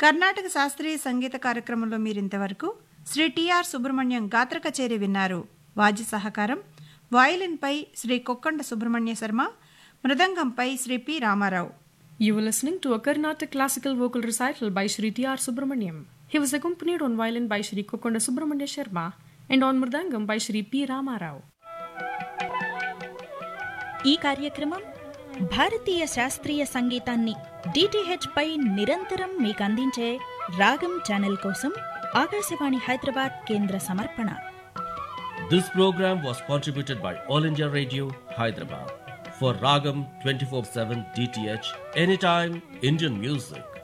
కర్ణాటక శాస్త్రీయ సంగీత కార్యక్రమంలో మీరింతవరకు శ్రీ టిఆర్ సుబ్రహ్మణ్యం గాత్ర కచేరి విన్నారు వాద్య సహకారం వయలిన్పై శ్రీ కొక్కండ సుబ్రహ్మణ్య శర్మ మృదంగంపై Sri P Ramarao You were listening to a Carnatic classical vocal recital by Sri T.R. Subramaniam. He was accompanied on violin by Sri Kokonda Subramanya Sharma and on mridangam by Sri P. Ramarao. ఈ కార్యక్రమం భారతీయ శాస్త్రీయ సంగీతాన్ని DTH పై నిరంతరం మీకు అందించే రాగం channel కోసం ఆకాశవాణి హైదరాబాద్ కేంద్ర సమర్పణ This program was contributed by All India Radio, Hyderabad. For Ragam 24 7 DTH, anytime Indian music.